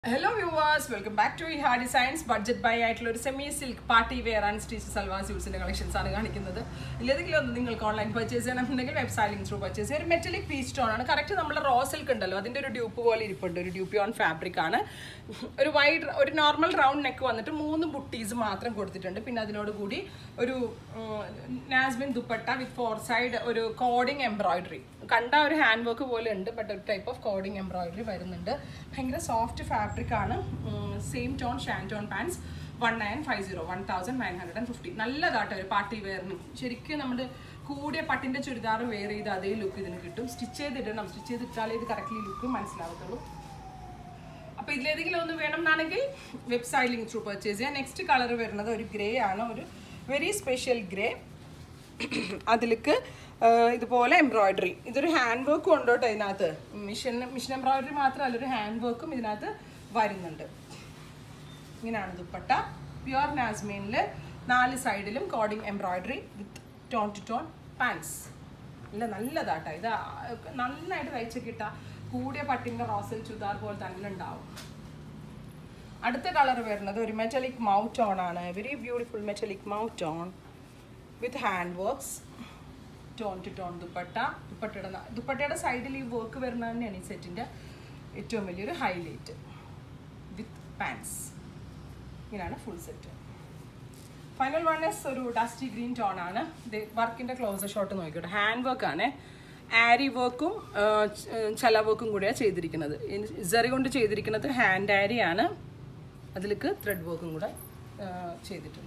hello viewers welcome back to ഹാ designs budget by ആയിട്ടുള്ള ഒരു semi silk party wear and stitch salwar സ്യൂട്ട്സിന്റെ collections ആണ് കാണിക്കുന്നത് ഇല്ലെങ്കിലും ഒന്ന് നിങ്ങൾക്ക് ഓൺലൈൻ പർച്ചേസ് ചെയ്യണമെന്നുണ്ടെങ്കിൽ വെബ്സൈറ്റ് ലിങ്ക് ത്രൂ പർച്ചേസ് ചെയ്യാം ഒരു മെറ്റലിക് പീച്ച് സ്റ്റോൺ ആണ് കറക്റ്റ് നമ്മുടെ റോ സിൽക്ക് ഉണ്ടല്ലോ അതിന്റെ ഒരു ഡ്യൂപ്പ് പോലെ ഇരിപ്പുണ്ട് ഒരു ഡ്യൂപ്പിയോൺ ഫാബ്രിക് ആണ് ഒരു വൈഡ് ഒരു നോർമൽ റൗണ്ട് നെക്ക് വന്നിട്ട് മൂന്ന് ബുട്ടീസ് മാത്രം കൊടുത്തിട്ടുണ്ട് പിന്നെ അതിനോട് കൂടി ഒരു നാസ്ബിൻ ദുപ്പട്ട വിത്ത് ഫോർ സൈഡ് ഒരു കോഡിങ് എംബ്രോയിഡറി കണ്ട ഒരു ഹാൻഡ് വർക്ക് പോലെ ഉണ്ട് ബട്ട് ഒരു ടൈപ്പ് ഓഫ് കോഡിങ് എംബ്രോയിഡറി വരുന്നുണ്ട് ഭയങ്കര സോഫ്റ്റ് ഫാബ്രിക് ആണ് സെയിം ടോൺ ഷാൻ tone pants one nine five zero one thousand nine hundred and fifty നല്ലതാട്ടോ ഒരു പാർട്ടി വെയറിന് ശരിക്കും നമ്മുടെ കൂടിയ പട്ടിൻ്റെ ചുരിദാർ വെയർ ചെയ്ത് അതേ ലുക്ക് ഇതിന് കിട്ടും സ്റ്റിച്ച് ചെയ്തിടണം സ്റ്റിച്ച് ചെയ്തിട്ടാലേ ഇത് കറക്റ്റ്ലി ലുക്ക് മനസ്സിലാവത്തുള്ളൂ അപ്പോൾ ഇതിലേതെങ്കിലും ഒന്ന് വേണം എന്നാണെങ്കിൽ വെബ്സൈറ്റ് ലിങ്ക് ത്രൂ പർച്ചേസ് ചെയ്യാം നെക്സ്റ്റ് കളർ വരുന്നത് ഒരു ഗ്രേ ആണ് ഒരു വെരി സ്പെഷ്യൽ ഗ്രേ അതിലേക്ക് ഇതുപോലെ എംബ്രോയിഡറി ഇതൊരു ഹാൻഡ് വർക്കും ഉണ്ട് കേട്ടോ ഇതിനകത്ത് മിഷൻ മിഷൻ എംബ്രോയിഡറി മാത്രമല്ല ഒരു ഹാൻഡ് വർക്കും ഇതിനകത്ത് വരുന്നുണ്ട് ഇങ്ങനെയാണ് ദുപ്പട്ട പ്യുവർ നാസ്മീനിൽ നാല് സൈഡിലും cording embroidery with tone to tone pants ഇല്ല നല്ലതാട്ടോ ഇത് നന്നായിട്ട് തയ്ച്ച് കിട്ടാ കൂടിയ പട്ടിൻ്റെ റോസൽ ചുതാർ പോലെ തന്നെ ഉണ്ടാവും അടുത്ത കളർ വരുന്നത് ഒരു മെറ്റലിക് മൗ ടോൺ ആണ് very beautiful metallic mauve tone with hand works tone to tone dupatta ദുപ്പട്ടയുടെ ദുപ്പട്ടയുടെ സൈഡിൽ ഈ വർക്ക് വരുന്നത് തന്നെയാണ് ഈ സെറ്റിൻ്റെ ഏറ്റവും വലിയൊരു ഹൈലൈറ്റ് വിത്ത് പാൻസ് ഇങ്ങനെയാണ് full set final one is ഒരു ഡസ്റ്റി ഗ്രീൻ ടോൺ ആണ് വർക്കിൻ്റെ ക്ലോസ് ഷോട്ട് നോക്കിക്കോട്ടെ ഹാൻഡ് വർക്ക് ആണ് ആരി വർക്കും ചല വർക്കും കൂടിയാണ് ചെയ്തിരിക്കുന്നത് ഇസറി കൊണ്ട് ചെയ്തിരിക്കുന്നത് ഹാൻഡ് ആരി ആണ് അതിലേക്ക് ത്രെഡ് വർക്കും കൂടെ ചെയ്തിട്ടുണ്ട്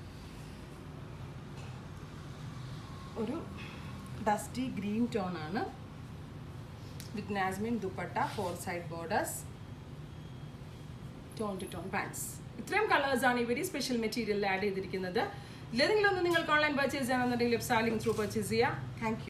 ഒരു ഡസ്റ്റി ഗ്രീൻ ടോൺ ആണ് വിത്ത് നാസ്മിൻ dupatta four side borders tone to tone pants ഇത്രയും കളേഴ്സ് ആണ് ഈ വെരി സ്പെഷ്യൽ മെറ്റീരിയലിൽ ആഡ് ചെയ്തിരിക്കുന്നത് ഇല്ലെങ്കിലും ഒന്ന് നിങ്ങൾക്ക് ഓൺലൈൻ പർച്ചേസ് ചെയ്യണമെന്നുണ്ടെങ്കിൽ വെബ്സൈറ്റ് ലിങ്ക് ത്രൂ പർച്ചേസ് ചെയ്യാം താങ്ക്